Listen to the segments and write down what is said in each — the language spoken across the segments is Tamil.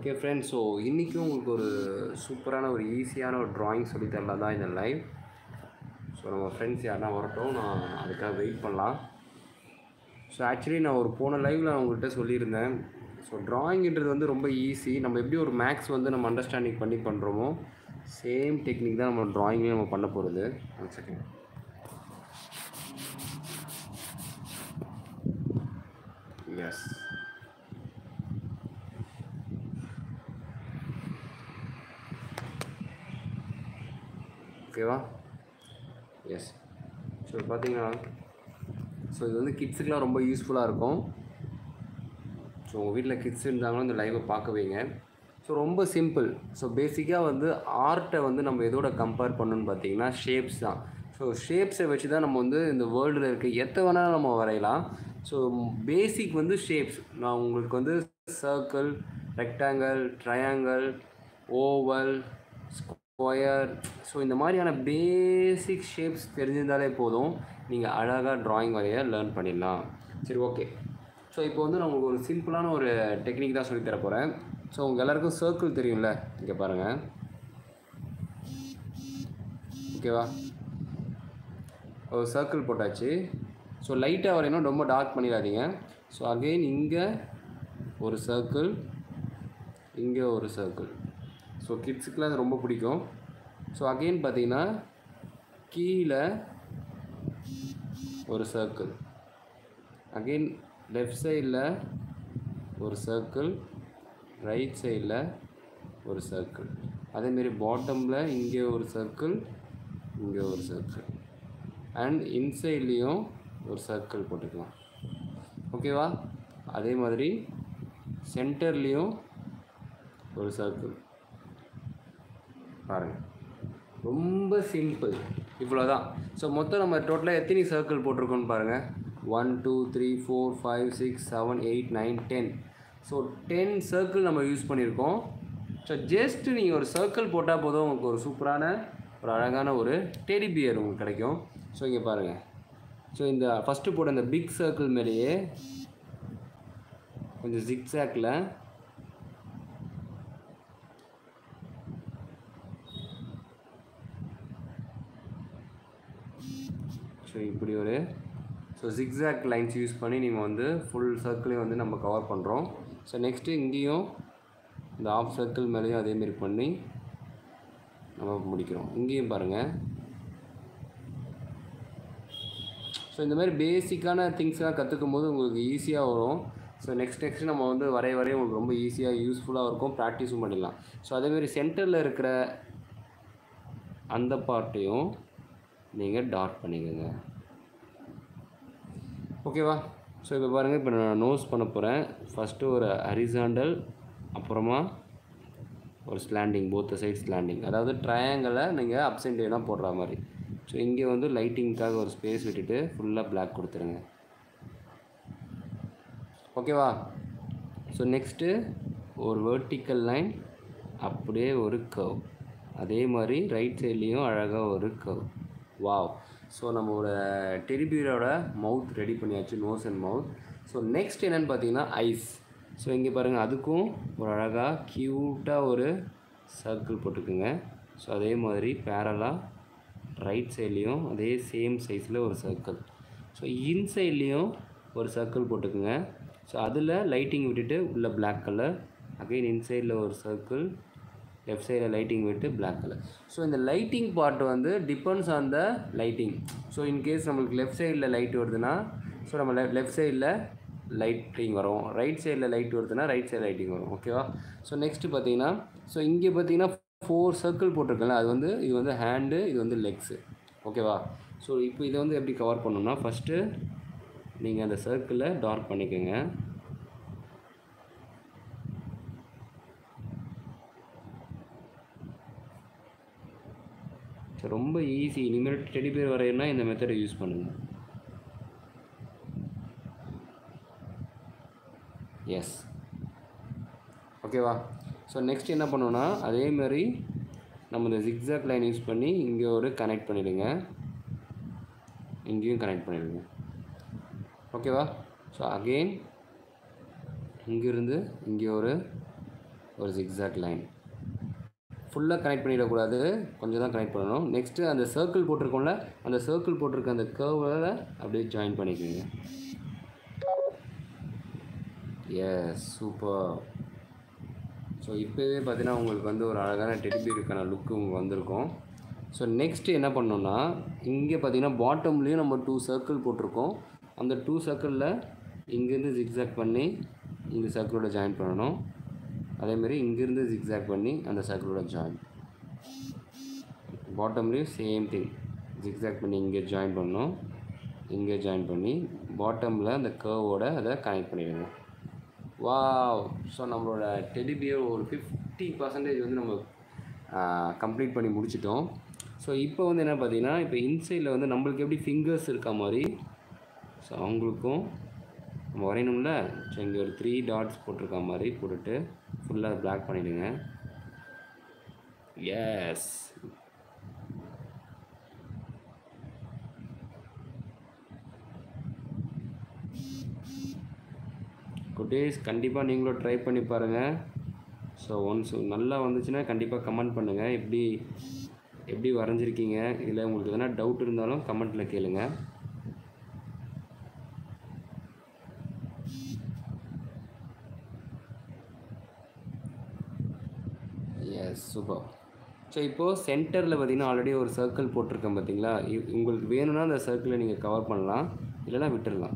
ஓகே ஃப்ரெண்ட்ஸ் ஸோ இன்றைக்கும் உங்களுக்கு ஒரு சூப்பரான ஒரு ஈஸியான ஒரு ட்ராயிங் சொல்லித்தரலாம் தான் இந்த லைவ் ஸோ நம்ம ஃப்ரெண்ட்ஸ் யாருனா வரட்டும் நான் அதுக்காக வெயிட் பண்ணலாம் ஸோ ஆக்சுவலி நான் ஒரு போன லைவில் நான் உங்கள்கிட்ட சொல்லியிருந்தேன் ஸோ ட்ராயிங்ன்றது வந்து ரொம்ப ஈஸி நம்ம எப்படி ஒரு மேக்ஸ் வந்து நம்ம அண்டர்ஸ்டாண்டிங் பண்ணி பண்ணுறோமோ சேம் டெக்னிக் தான் நம்ம ட்ராயிங்லேயும் நம்ம பண்ண போகிறது ஒன் செகண்ட் எஸ் ஓகேவா எஸ் ஸோ பார்த்தீங்கன்னா ஸோ இது வந்து கிட்ஸுக்கெலாம் ரொம்ப யூஸ்ஃபுல்லாக இருக்கும் ஸோ உங்கள் வீட்டில் கிட்ஸ் இருந்தாங்களும் இந்த லைவை பார்க்க வைங்க ஸோ ரொம்ப சிம்பிள் ஸோ பேசிக்காக வந்து ஆர்ட்டை வந்து நம்ம எதோட கம்பேர் பண்ணணும்னு பார்த்தீங்கன்னா ஷேப்ஸ் தான் ஸோ ஷேப்ஸை வச்சு தான் நம்ம வந்து இந்த வேர்ல்டில் இருக்க எத்த வேணாலும் நம்ம வரையலாம் ஸோ பேசிக் வந்து ஷேப்ஸ் நான் உங்களுக்கு வந்து circle rectangle triangle oval square so இந்த மாதிரியான பேசிக் ஷேப்ஸ் தெரிஞ்சிருந்தாலே போதும் நீங்கள் அழகாக ட்ராயிங் வரைய லேர்ன் பண்ணிடலாம் சரி ஓகே ஸோ இப்போ வந்து நான் உங்களுக்கு ஒரு சிம்பிளான ஒரு டெக்னிக் தான் சொல்லித் தர போகிறேன் ஸோ உங்கள் எல்லாருக்கும் சர்க்கிள் தெரியும்ல இங்கே பாருங்கள் ஓகேவா ஒரு சர்க்கிள் போட்டாச்சு ஸோ லைட்டாக வரையணும் ரொம்ப டார்க் பண்ணிடாதீங்க ஸோ அகெயின் இங்கே ஒரு சர்க்கிள் இங்கே ஒரு சர்க்கிள் ஸோ கிட்ஸுக்கெலாம் அது ரொம்ப பிடிக்கும் ஸோ அகெயின் பார்த்தீங்கன்னா கீழே ஒரு சர்க்கிள் அகெயின் லெஃப்ட் சைடில் ஒரு சர்க்கிள் ரைட் சைடில் ஒரு சர்க்கிள் அதேமாரி பாட்டமில் இங்கே ஒரு சர்க்கிள் இங்கே ஒரு சர்க்கிள் அண்ட் இன்சைட்லேயும் ஒரு சர்க்கிள் போட்டுக்கலாம் ஓகேவா அதே மாதிரி சென்டர்லேயும் ஒரு சர்க்கிள் பாருங்கள் ரொம்ப சிம்பிள் இவ்வளோ தான் ஸோ மொத்தம் நம்ம டோட்டலாக எத்தனை சர்க்கிள் போட்டிருக்கோம்னு பாருங்கள் one two three four five six seven eight nine ten so ten circle நம்ம யூஸ் பண்ணியிருக்கோம் ஸோ ஜஸ்ட் நீங்கள் ஒரு சர்க்கிள் போட்டால் போதும் உங்களுக்கு ஒரு சூப்பரான ஒரு அழகான ஒரு டெடி பியர் உங்களுக்கு கிடைக்கும் ஸோ இங்கே பாருங்கள் ஸோ இந்த ஃபஸ்ட்டு போட்ட இந்த பிக் சர்க்கிள் மேலேயே கொஞ்சம் ஜிக்ஸாக்கில் ஸோ இப்படி ஒரு ஸோ ஜிக்ஸாக் லைன்ஸ் யூஸ் பண்ணி நீங்கள் வந்து ஃபுல் சர்க்கிளையும் வந்து நம்ம கவர் பண்ணுறோம் ஸோ நெக்ஸ்ட்டு இங்கேயும் இந்த ஆஃப் சர்க்கிள் மேலேயும் அதேமாரி பண்ணி நம்ம முடிக்கிறோம் இங்கேயும் பாருங்கள் ஸோ இந்த மாதிரி பேசிக்கான திங்ஸ்லாம் கற்றுக்கும் போது உங்களுக்கு ஈஸியாக வரும் ஸோ நெக்ஸ்ட் நெக்ஸ்ட் நம்ம வந்து வரைய வரைய உங்களுக்கு ரொம்ப ஈஸியாக யூஸ்ஃபுல்லாக இருக்கும் ப்ராக்டிஸும் பண்ணிடலாம் ஸோ அதேமாரி சென்டரில் இருக்கிற அந்த பார்ட்டையும் நீங்கள் டாட் பண்ணிக்கோங்க ஓகேவா ஸோ இப்போ பாருங்கள் இப்போ நான் நோஸ் பண்ண போகிறேன் ஃபஸ்ட்டு ஒரு ஹரிசாண்டல் அப்புறமா ஒரு ஸ்லாண்டிங் போத்த சைட் ஸ்லாண்டிங் அதாவது ட்ரையாங்கிளை நீங்கள் அப்ஸ் அண்ட் டவுனாக போடுற மாதிரி ஸோ இங்கே வந்து லைட்டிங்க்காக ஒரு ஸ்பேஸ் விட்டுட்டு ஃபுல்லாக பிளாக் கொடுத்துருங்க ஓகேவா ஸோ நெக்ஸ்ட்டு ஒரு வெர்டிக்கல் லைன் அப்படியே ஒரு கர்வ் அதே மாதிரி ரைட் சைட்லேயும் அழகாக ஒரு கர்வ் வாவ் ஸோ நம்மளோட டெரிபியரோட மவுத் ரெடி பண்ணியாச்சு nose and mouth so next என்னென்னு பார்த்தீங்கன்னா ஐஸ் ஸோ இங்கே பாருங்கள் அதுக்கும் ஒரு அழகாக க்யூட்டாக ஒரு சர்க்கிள் போட்டுக்குங்க ஸோ அதே மாதிரி பேரலாக ரைட் சைட்லேயும் அதே சேம் சைஸில் ஒரு சர்க்கிள் ஸோ இன்சைட்லேயும் ஒரு சர்க்கிள் போட்டுக்குங்க ஸோ அதில் லைட்டிங் விட்டுட்டு உள்ள பிளாக் கலர் அகைன் இன்சைடில் ஒரு சர்க்கிள் லெஃப்ட் சைடில் லைட்டிங் விட்டு பிளாக் கலர் ஸோ இந்த லைட்டிங் பார்ட் வந்து depends on the lighting so in case நம்மளுக்கு லெஃப்ட் சைடில் லைட் வருதுன்னா ஸோ நம்ம லெ லெஃப்ட் சைடில் லைட்டிங் வரும் ரைட் சைடில் லைட் வருதுன்னா ரைட் சைடு லைட்டிங் வரும் ஓகேவா ஸோ நெக்ஸ்ட்டு பார்த்தீங்கன்னா ஸோ இங்கே பார்த்தீங்கன்னா ஃபோர் சர்க்கிள் போட்டிருக்கல அது வந்து இது வந்து ஹேண்டு இது வந்து லெக்ஸு ஓகேவா ஸோ இப்போ இதை வந்து எப்படி கவர் பண்ணணும்னா ஃபஸ்ட்டு நீங்கள் அந்த சர்க்கிளை டார்க் பண்ணிக்கோங்க ஸோ ரொம்ப ஈஸி இனிமேல் டெடி பேர் வரையணும்னா இந்த மெத்தடை யூஸ் பண்ணுங்கள் எஸ் ஓகேவா ஸோ நெக்ஸ்ட் என்ன பண்ணோன்னா அதே மாதிரி நம்ம இந்த ஜிக்ஸாக் லைன் யூஸ் பண்ணி இங்கே ஒரு கனெக்ட் பண்ணிவிடுங்க இங்கேயும் கனெக்ட் பண்ணிவிடுங்க ஓகேவா ஸோ அகெயின் இங்கேருந்து இங்கே ஒரு ஒரு ஜிக்ஸாக் லைன் ஃபுல்லாக கனெக்ட் பண்ணிடக்கூடாது கொஞ்சம் தான் கனெக்ட் பண்ணணும் நெக்ஸ்ட்டு அந்த சர்க்கிள் போட்டிருக்கோம்ல அந்த சர்க்கிள் போட்டிருக்க அந்த கர்வில் அப்படியே ஜாயின் பண்ணிக்கோங்க எஸ் சூப்பர் ஸோ இப்போவே பார்த்தீங்கன்னா உங்களுக்கு வந்து ஒரு அழகான டெடிபியருக்கான லுக்கு உங்களுக்கு வந்திருக்கும் ஸோ நெக்ஸ்ட்டு என்ன பண்ணோன்னா இங்கே பார்த்தீங்கன்னா பாட்டம்லேயும் நம்ம டூ சர்க்கிள் போட்டிருக்கோம் அந்த டூ சர்க்கிளில் இங்கேருந்து ஜிக்ஸாக் பண்ணி இந்த சர்க்கிளோட ஜாயின் பண்ணணும் அதேமாரி இங்கேருந்து ஜிக்ஸாக் பண்ணி அந்த சர்க்கிளோட ஜாயின் பாட்டம்லேயும் சேம் திங் ஜிக்ஸாக் பண்ணி இங்கே ஜாயின் பண்ணணும் இங்கே ஜாயின் பண்ணி பாட்டமில் அந்த கர்வோட அதை கனெக்ட் பண்ணிடுங்க வாவ் ஸோ நம்மளோட டெலிபியர் ஒரு ஃபிஃப்டி பர்சன்டேஜ் வந்து நம்ம கம்ப்ளீட் பண்ணி முடிச்சிட்டோம் ஸோ இப்போ வந்து என்ன பார்த்தீங்கன்னா இப்போ இன்சைடில் வந்து நம்மளுக்கு எப்படி ஃபிங்கர்ஸ் இருக்க மாதிரி ஸோ அவங்களுக்கும் நம்ம வரையணும்ல ஸோ இங்கே ஒரு த்ரீ டாட்ஸ் போட்டிருக்க மாதிரி போட்டுட்டு ஃபுல்லாக பிளாக் பண்ணிவிடுங்க எஸ் குட்டீஸ் கண்டிப்பாக நீங்களும் ட்ரை பண்ணி பாருங்கள் ஸோ ஒன்ஸ் நல்லா வந்துச்சுன்னா கண்டிப்பாக கமெண்ட் பண்ணுங்கள் எப்படி எப்படி வரைஞ்சிருக்கீங்க இல்லை உங்களுக்கு எதனா டவுட் இருந்தாலும் கமெண்ட்டில் கேளுங்க எஸ் சூப்பர் ஸோ இப்போது சென்டரில் பார்த்தீங்கன்னா ஆல்ரெடி ஒரு சர்க்கிள் போட்டிருக்கேன் பார்த்தீங்களா இ- உங்களுக்கு வேணும்னா அந்த சர்க்கிளை நீங்கள் கவர் பண்ணலாம் இல்லைன்னா விட்டுடலாம்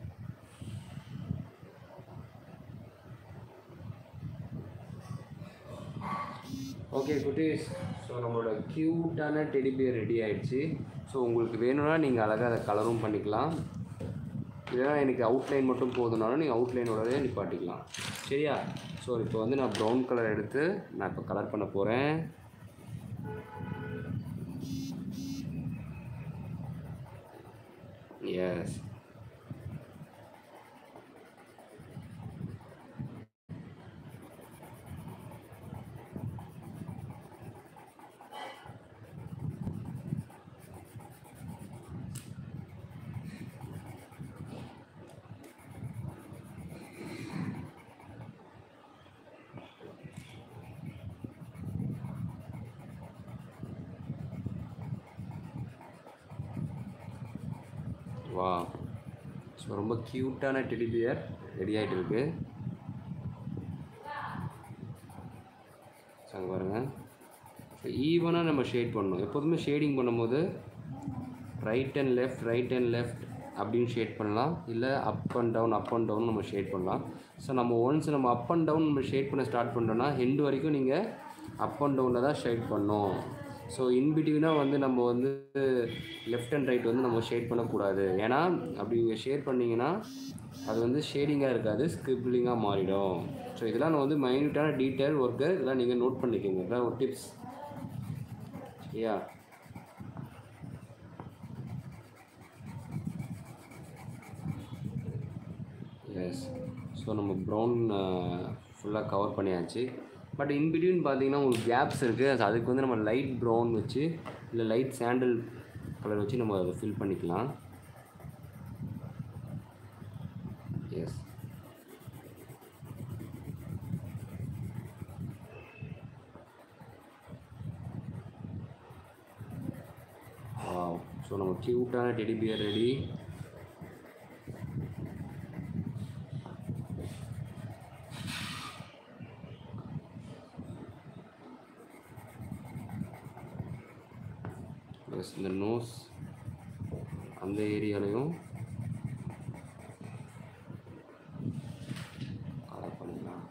ஓகே குட்டீஸ் ஸோ நம்மளோட க்யூட்டான டெடிபியர் ரெடி ஆயிடுச்சு ஸோ உங்களுக்கு வேணும்னா நீங்கள் அழகாக அதை கலரும் பண்ணிக்கலாம் இல்லைனா எனக்கு அவுட்லைன் மட்டும் போதுனாலும் நீங்கள் அவுட்லைனோடவே நிப்பாட்டிக்கலாம் சரியா ஸோ இப்போ வந்து நான் ப்ரௌன் கலர் எடுத்து நான் இப்போ கலர் பண்ண போகிறேன் எஸ் வா ஸோ ரொம்ப க்யூட்டான டெடிபியர் ரெடி ஆகிட்டு இருக்கு ஸோ அங்கே பாருங்கள் ஸோ ஈவனாக நம்ம ஷேட் பண்ணணும் எப்போதுமே ஷேடிங் பண்ணும்போது right and left right and left அப்படின்னு ஷேட் பண்ணலாம் இல்லை up and down up and down நம்ம ஷேட் பண்ணலாம் ஸோ நம்ம ஒன்ஸ் நம்ம அப் அண்ட் டவுன் நம்ம ஷேட் பண்ண ஸ்டார்ட் பண்ணுறோன்னா ஹெண்டு வரைக்கும் நீங்கள் அப் அண்ட் டவுனில் தான் ஷேட் பண்ணணும் ஸோ இன்பிட்வீனாக வந்து நம்ம வந்து லெஃப்ட் அண்ட் ரைட் வந்து நம்ம ஷேட் பண்ணக்கூடாது ஏன்னா அப்படி நீங்கள் ஷேட் பண்ணிங்கன்னா அது வந்து ஷேடிங்காக இருக்காது ஸ்கிரிப்லிங்காக மாறிடும் ஸோ இதெல்லாம் நான் வந்து மைன்யூட்டான டீட்டெயில் ஒர்க்கு இதெல்லாம் நீங்கள் நோட் பண்ணிக்கோங்க இதெல்லாம் ஒரு டிப்ஸ் சரியா எஸ் ஸோ நம்ம ப்ரௌன் ஃபுல்லாக கவர் பண்ணியாச்சு பட் இன்பிட்வீன் பார்த்தீங்கன்னா உங்களுக்கு கேப்ஸ் இருக்குது அதுக்கு வந்து நம்ம லைட் ப்ரௌன் வச்சு இல்லை லைட் சாண்டல் கலர் வச்சு நம்ம அதை ஃபில் பண்ணிக்கலாம் எஸ் ஸோ நம்ம க்யூட்டான டெடி பியர் ரெடி ப்ளஸ் இந்த நோஸ் அந்த ஏரியாலையும் கலர் பண்ணிக்கலாம்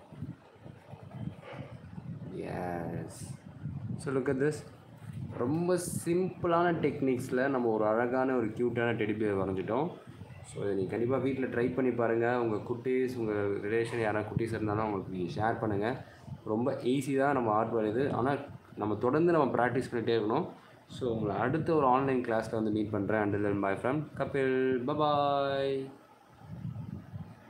yes so look at this ரொம்ப சிம்பிளான டெக்னிக்ஸில் நம்ம ஒரு அழகான ஒரு க்யூட்டான டெடிபியர் வரைஞ்சிட்டோம் ஸோ இதை நீங்கள் கண்டிப்பாக வீட்டில் ட்ரை பண்ணி பாருங்கள் உங்கள் குட்டீஸ் உங்கள் ரிலேஷன் யாராவது குட்டீஸ் இருந்தாலும் அவங்களுக்கு நீங்கள் ஷேர் பண்ணுங்கள் ரொம்ப ஈஸி தான் நம்ம ஆர்ட் வரையுது ஆனால் நம்ம தொடர்ந்து நம்ம ப்ராக்டிஸ் பண்ணிகிட்டே இருக்கணும் ஸோ உங்களை அடுத்த ஒரு ஆன்லைன் கிளாஸில் வந்து மீட் பண்ணுறேன் until bye from Kapil bye bye